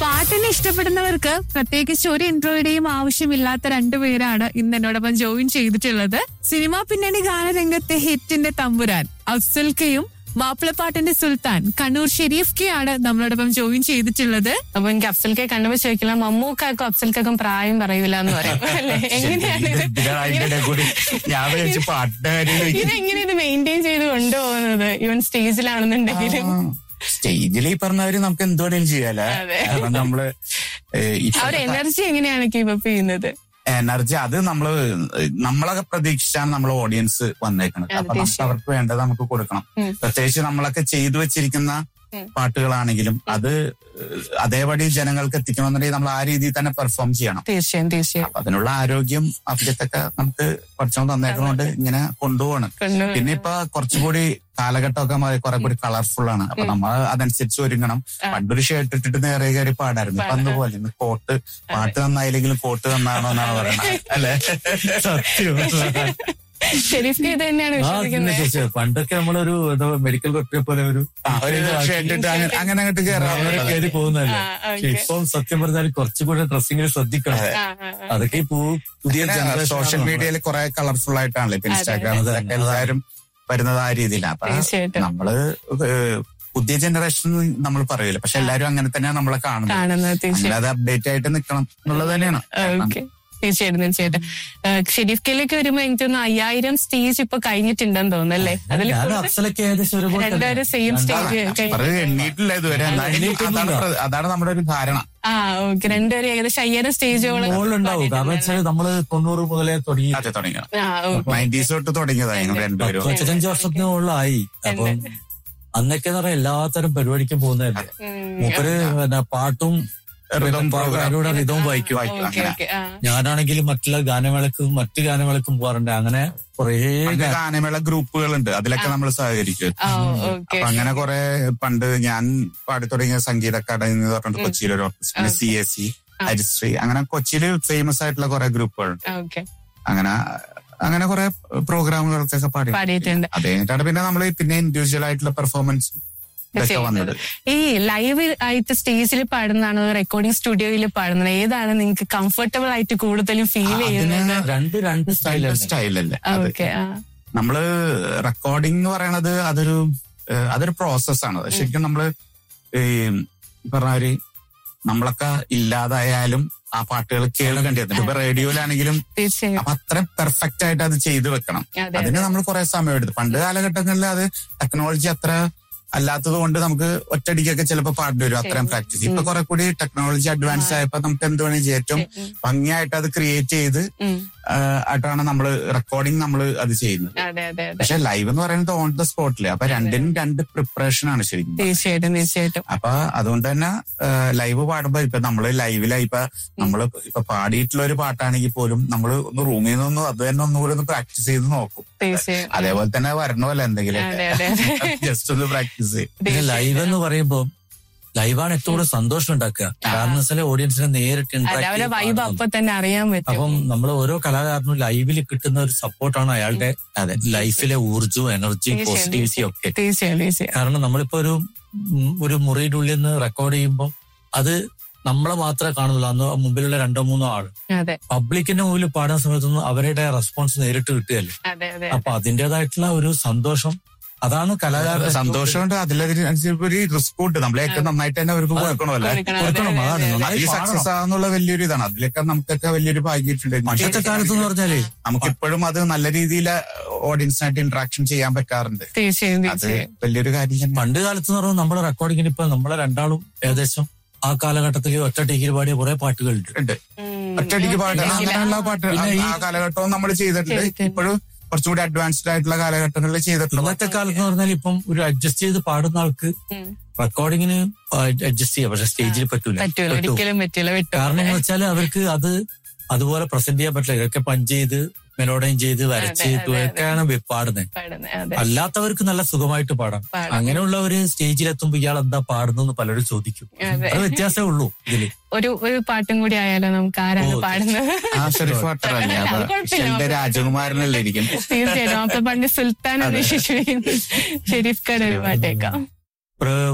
പാട്ടിനെ ഇഷ്ടപ്പെടുന്നവർക്ക് പ്രത്യേകിച്ച് ഒരു ഇൻട്രോയുടെയും ആവശ്യമില്ലാത്ത രണ്ടുപേരാണ് ഇന്ന് എന്നോടൊപ്പം ജോയിൻ ചെയ്തിട്ടുള്ളത് സിനിമാ പിന്നണി ഗാനരംഗത്തെ ഹിറ്റിന്റെ തമ്പുരാൻ അഫ്സൽ കെയും മാപ്പിളപ്പാട്ടിന്റെ സുൽത്താൻ കണ്ണൂർ ഷെരീഫ് കെ ആണ് നമ്മളോടൊപ്പം ജോയിൻ ചെയ്തിട്ടുള്ളത് അപ്പൊ എനിക്ക് അഫ്സൽക്കെ കണ്ടുമ്പോ ചോദിക്കില്ല മമ്മൂക്കാക്കും അഫ്സൽക്കൊക്കെ പ്രായം പറയൂല എന്ന് പറയും അല്ലേ എങ്ങനെയാണ് ഇത്? ഇതിനാ അതിന്റെ ഇടയിൽ കൂടി ഞാൻ വിചാരിച്ചു പാട്ടിന്റെ കാര്യം ചോദിക്കും. ഇതെങ്ങനെ ഇത് മെയിൻറ്റെയിൻ ചെയ്ത് കൊണ്ടുപോകുന്നത് ഈവൻ സ്റ്റേജിലാണെന്നുണ്ടെങ്കിലും സ്റ്റേജിൽ ഈ പറഞ്ഞവര് നമുക്ക് എന്ത് വേണേലും ചെയ്യാലോ അതെ. കാരണം നമ്മള് ആ ഒരു എനർജി എങ്ങനെയാണ് കീപ് അപ്പ് ചെയ്യുന്നത് എനർജി അത് നമ്മള് നമ്മളൊക്കെ പ്രതീക്ഷിച്ചാണ് നമ്മളെ ഓഡിയൻസ് വന്നേക്കുന്നത് അതെ, അപ്പൊ നമുക്ക് തീർച്ചയായും. അവർക്ക് വേണ്ടത് നമുക്ക് കൊടുക്കണം ഉം. പ്രത്യേകിച്ച് നമ്മളൊക്കെ ചെയ്തു വെച്ചിരിക്കുന്ന ഉം. പാട്ടുകളാണെങ്കിലും അത് അതേപടി ജനങ്ങൾക്ക് എത്തിക്കണമെന്നുണ്ടെങ്കിൽ നമ്മൾ ആ രീതിയിൽ തന്നെ പെർഫോം ചെയ്യണം തീർച്ചയായും തീർച്ചയായും അപ്പൊ അതിനുള്ള ആരോഗ്യം അഭിജത്തൊക്കെ നമുക്ക് കുറച്ചും തന്നേക്കുന്നതുകൊണ്ട് ഇങ്ങനെ കൊണ്ടുപോകണം കൊണ്ടുപോകും. പിന്നെ ഇപ്പൊ കുറച്ചുകൂടി കാലഘട്ടമൊക്കെ മാറി കുറെ കൂടി കളർഫുൾ ആണ് അപ്പൊ നമ്മൾ അതനുസരിച്ച് ഒരുങ്ങണം പണ്ടൊരു ഷർട്ട് ഇട്ടിട്ട് നേരെ കയറി പാടായിരുന്നു ഇപ്പൊ അന്ന് പോലെ ഇന്ന് കോട്ട് പാട്ട് നന്നായില്ലെങ്കിലും കോട്ട് നന്നാണോ എന്നാണ് പറയുന്നത് അല്ലെ സത്യം ഷെരീഫ് ഇത് തന്നെയാണ് ആ പിന്നെ വിശ്വസിക്കുന്നത് ചേച്ചി പണ്ടൊക്കെ നമ്മളൊരു എന്താ മെഡിക്കൽ ഡോക്ടറെ പോലെ ഒരു ആ, ഒരു ഷർട്ട് ഇട്ട് അങ്ങനെ അങ്ങനെ അങ്ങോട്ട് കയറാം അങ്ങനെ കയറി പോകുന്നതല്ലേ ആ, പക്ഷെ ഓക്കേ. ഇപ്പം സത്യം പറഞ്ഞാൽ കുറച്ചുകൂടെ ഡ്രസ്സിങ്ങിൽ ശ്രദ്ധിക്കണം ആ, ആ, ആ. അതൊക്കെ ഈ പൂ- പുതിയ ജനറേഷൻ സോഷ്യൽ മീഡിയയിൽ കുറെ കളർഫുൾ ആയിട്ടാണല്ലോ ഇപ്പൊ ഇൻസ്റ്റാഗ്രാമിലൊക്കെ എല്ലാവരും വരുന്നത് ആ രീതിയിലാണ് അപ്പൊ തീർച്ചയായിട്ടും. നമ്മള് ഏഹ്, പുതിയ ജനറേഷൻ നമ്മൾ പറയില്ല പക്ഷെ എല്ലാരും അങ്ങനെ തന്നെയാണ് നമ്മളെ കാണുന്നത് കാണുന്നത് തീർച്ചയായും അല്ലാതെ അപ്ഡേറ്റ് ആയിട്ട് നിൽക്കണം എന്നുള്ളത് തന്നെയാണ് ഓക്കെ തീർച്ചയായിട്ടും തീർച്ചയായിട്ടും ഏഹ് ഷെരീഫ് കെയിലേക്ക് വരുമ്പോ എനിക്ക് തോന്നുന്നു അയ്യായിരം സ്റ്റേജ് ഇപ്പൊ കഴിഞ്ഞിട്ടുണ്ടെന്ന് തോന്നുന്നല്ലേ അതിൽ ഞാൻ അഫ്സലൊക്കെ ഏകദേശം ഒരുപോലെ തന്നെ. രണ്ടുപേരും സെയിം സ്റ്റേജ് അത് എണ്ണീട്ടില്ല ഇതുവരെ എന്നാലും അതാണ് പ്ര- അതാണ് നമ്മുടെ ഒരു ധാരണ ആ ഓക്കെ രണ്ടുപേരും ഏകദേശം അയ്യായിരം സ്റ്റേജോളം മുകളിലുണ്ടാവും കാരണം വെച്ചാൽ നമ്മള് തൊണ്ണൂറ് മുതലേ തുടങ്ങി അത് തുടങ്ങിയത് ആ ഓക്കെ നയൻറ്റീസ് തൊട്ട് തുടങ്ങിയതായിരുന്നു രണ്ടുപേരും പതിനഞ്ച് വർഷത്തിന് മുകളിലായി അപ്പം അന്നൊക്കെ എന്ന് പറയാം എല്ലാത്തരം പരിപാടിക്കും പോകുന്നതല്ലേ മൂപ്പര് പിന്നെ പാട്ടും Rhythm program. അവരുടെ റിതവും വായിക്കും വായിക്കും ഓക്കെ അങ്ങനെ ഓക്കെ ആ ഞാനാണെങ്കിൽ മറ്റുള്ള ഗാനമേളക്കും മറ്റു ഗാനമേളക്കും പോകാറുണ്ട് അങ്ങനെ കുറേ പണ്ട് ഗാനമേള ഗ്രൂപ്പുകളുണ്ട് അതിലൊക്കെ നമ്മൾ സഹകരിക്കും ആ ഓക്കെ അപ്പൊ അങ്ങനെ കുറെ പണ്ട് ഞാൻ പാടി തുടങ്ങിയ സംഗീത അക്കാദമി എന്ന് പറഞ്ഞിട്ട് കൊച്ചിയിൽ ഒരു ഓഫീസ് പിന്നെ സി എസ് സി ഹരിശ്രീ അങ്ങനെ കൊച്ചിയിൽ ഫേമസ് ആയിട്ടുള്ള കുറെ ഗ്രൂപ്പുകളുണ്ട് ഓക്കെ അങ്ങനെ അങ്ങനെ കുറെ പ്രോഗ്രാമുകൾക്കൊക്കെ പാടി പാടിയിട്ടുണ്ട് അത് കഴിഞ്ഞിട്ടാണ് പിന്നെ നമ്മൾ പിന്നെ ഇൻഡിവിജ്വൽ ആയിട്ടുള്ള പെർഫോമൻസ് ഇതൊക്കെ വന്നത് ഈ ലൈവ് ആയിട്ട് സ്റ്റേജിൽ പാടുന്നതാണോ റെക്കോർഡിംഗ് സ്റ്റുഡിയോയിൽ പാടുന്നത് ഏതാണ് നിങ്ങൾക്ക് കംഫർട്ടബിൾ ആയിട്ട് കൂടുതലും ഫീൽ ചെയ്യുന്നത് രണ്ട് രണ്ട് സ്റ്റൈലാണ് സ്റ്റൈലല്ലേ അത് ഓക്കെ ആ നമ്മള് റെക്കോർഡിംഗ് എന്ന് പറയണത് അതൊരു ഏഹ് അതൊരു പ്രോസസ്സാണ് അത് ശരിക്കും നമ്മള് ഈ പറഞ്ഞ ഒരു നമ്മളൊക്കെ ഇല്ലാതായാലും ആ പാട്ടുകൾ കേൾക്കേണ്ടത് ഇപ്പൊ റേഡിയോയിലാണെങ്കിലും തീർച്ചയായും അപ്പൊ അത്ര പെർഫെക്റ്റ് ആയിട്ട് അത് ചെയ്തു വെക്കണം അതെ അതിന് നമ്മൾ കുറെ സമയം എടുത്തു പണ്ട് കാലഘട്ടങ്ങളിൽ അത് ടെക്നോളജി അത്ര അല്ലാത്തത് കൊണ്ട് നമുക്ക് ഒറ്റടിക്കൊക്കെ ചിലപ്പോൾ പാടേണ്ടി വരും അത്രയും പ്രാക്ടീസ് ഇപ്പൊ കുറെ കൂടി ടെക്നോളജി അഡ്വാൻസ് ആയപ്പോ നമുക്ക് എന്ത് വേണമെങ്കിൽ ചെയ്യാം. ഏറ്റവും ഭംഗിയായിട്ട് അത് ക്രിയേറ്റ് ചെയ്ത് ഉം. ആ, ആയിട്ടാണ് നമ്മൾ റെക്കോർഡിംഗ് നമ്മൾ അത് ചെയ്യുന്നത് അതെ അതെ അതെ പക്ഷെ ലൈവ് എന്ന് പറയുന്നത് ഓൺ ദ സ്പോട്ടില് അപ്പൊ രണ്ടിനും രണ്ട് പ്രിപ്പറേഷൻ ആണ് ശരിക്കും തീർച്ചയായിട്ടും തീർച്ചയായിട്ടും അപ്പൊ അതുകൊണ്ട് തന്നെ ലൈവ് പാടുമ്പോ ഇപ്പൊ നമ്മള് ലൈവിലായി ഇപ്പൊ നമ്മള് ഇപ്പൊ പാടിയിട്ടുള്ള ഒരു പാട്ടാണെങ്കിൽ പോലും നമ്മൾ ഒന്ന് റൂമിൽ നിന്നൊന്ന് അത് തന്നെ ഒന്നുകൂടി ഒന്ന് പ്രാക്ടീസ് ചെയ്ത് നോക്കും തീർച്ചയായും അതേപോലെ തന്നെ വരണമല്ലോ എന്തെങ്കിലും അതെ അതെ അതെ ജസ്റ്റ് ഒന്ന് പ്രാക്ടീസ് ചെയ്യും പിന്നെ ലൈവ് എന്ന് പറയുമ്പോൾ ലൈവാണ് ഏറ്റവും കൂടുതൽ സന്തോഷം ഉണ്ടാക്കുക കാരണം വെച്ചാൽ ഓഡിയൻസിനെ നേരിട്ട് അതെ interact അവരെ ചെയ്ത് വൈബ് കാണുന്നത്. അപ്പൊ തന്നെ അറിയാൻ പറ്റും അപ്പം നമ്മൾ ഓരോ കലാകാരനും ലൈവിൽ കിട്ടുന്ന ഒരു സപ്പോർട്ടാണ് അയാളുടെ അതെ ലൈഫിലെ ഊർജവും എനർജിയും തീർച്ചയായും, പോസിറ്റിവിറ്റിയും ഒക്കെ തീർച്ചയായും തീർച്ചയായും കാരണം നമ്മളിപ്പോ ഒരു ഉം, ഒരു മുറിയുടെ ഉള്ളിൽ നിന്ന് റെക്കോർഡ് ചെയ്യുമ്പോൾ അത് നമ്മളെ മാത്രമേ കാണുന്നുള്ളൂ അന്ന് മുമ്പിലുള്ള രണ്ടോ മൂന്നോ ആള് അതെ പബ്ലിക്കിന്റെ മുമ്പിൽ പാടുന്ന സമയത്തൊന്നും അവരുടെ റെസ്പോൺസ് നേരിട്ട് കിട്ടുകയല്ലേ അതെ അതെ അപ്പൊ അതിന്റേതായിട്ടുള്ള ഒരു സന്തോഷം അതാണ് കലാകാരൻ സന്തോഷമുണ്ട് അതിലനുസരിച്ച് ഒരു റിസ്ക് ഉണ്ട് നമ്മളെയൊക്കെ നന്നായിട്ട് തന്നെ അവർക്ക് കൊടുക്കണമല്ലേ കൊടുക്കണം. അതെ, കൊടുക്കണം അതെ, അതാണ് അതെ, നന്നായി ഈ പാടണം. സക്സസ് ആകുന്നുള്ള വലിയൊരു ഇതാണ് അതിലൊക്കെ നമുക്കൊക്കെ വലിയൊരു ഭാഗ്യമായിട്ടുണ്ട് പണ്ടത്തെ കാലത്ത് എന്ന് പറഞ്ഞാലേ നമുക്കിപ്പോഴും അത് നല്ല രീതിയിൽ ഓഡിയൻസിനായിട്ട് ഇന്ററാക്ഷൻ ചെയ്യാൻ പറ്റാറുണ്ട് തീർച്ചയായും അത് തീർച്ചയായും വലിയൊരു കാര്യം തന്നെ പണ്ട് കാലത്ത് എന്ന് പറഞ്ഞാൽ നമ്മുടെ റെക്കോർഡിങ്ങിന് ഇപ്പൊ നമ്മളെ രണ്ടാളും ഏകദേശം ആ കാലഘട്ടത്തിൽ ഒറ്റ ടീക്കിൽ പാടിയ കുറെ പാട്ടുകളുണ്ട് ഉണ്ട് ഉം. ഒറ്റയടിക്ക് പാട്ട് അങ്ങനെയുള്ള പാട്ട് പിന്നെ ഈ- ആ കാലഘട്ടവും നമ്മൾ ചെയ്തിട്ടുണ്ട് ചെയ്തിട്ടുണ്ട്. ഇപ്പോഴും കുറച്ചും കൂടി അഡ്വാൻസ്ഡ് ആയിട്ടുള്ള കാലഘട്ടങ്ങളിൽ ചെയ്തിട്ടുള്ള ഇന്നത്തെ കാലത്ത് എന്ന് പറഞ്ഞാൽ ഇപ്പം ഒരു അഡ്ജസ്റ്റ് ചെയ്ത് പാടുന്ന ആൾക്ക് ഉം. റെക്കോർഡിങ്ങിന് അഡ്ജസ്റ്റ് ചെയ്യാം പക്ഷെ സ്റ്റേജിൽ പറ്റൂല പറ്റൂല പറ്റൂ. ഒരിക്കലും പറ്റൂല വിട്ടു കാരണം എന്ന് വെച്ചാൽ അവർക്ക് അത് അതുപോലെ പ്രസന്റ് ചെയ്യാൻ പറ്റില്ല ഇതൊക്കെ പഞ്ച് ചെയ്ത് മെലോഡൈൻ ചെയ്ത് വരച്ച് അതെ, അതെ, ഇതൊക്കെയാണ് പാടുന്നത് പാടുന്നത് അതെ അല്ലാത്തവർക്ക് നല്ല സുഖമായിട്ട് പാടാം പാടാം. അങ്ങനെയുള്ള ഒരു സ്റ്റേജിലെത്തുമ്പോ ഇയാൾ എന്താ പാടുന്നു പലരും ചോദിക്കും അതെ. അത് വ്യത്യാസമേ ഉള്ളൂ ഇതില് ഒരു ഒരു പാട്ടും കൂടി ആയാലോ നമുക്ക് ആരാണ് ഓ, പാടുന്നത് ആ ഷെരീഫ് വാട്ടറല്ലേ അപ്പൊ കുഴപ്പമില്ല. എന്റെ രാജകുമാരനല്ലേ ഇരിക്കും തീർച്ചയായിട്ടും അപ്പൊ പണ്ട് സുൽത്താൻ ശിശുവിൻ ഷെരീഫ് ഖാൻ ഒരു പാട്ടേക്കാം പ്ര-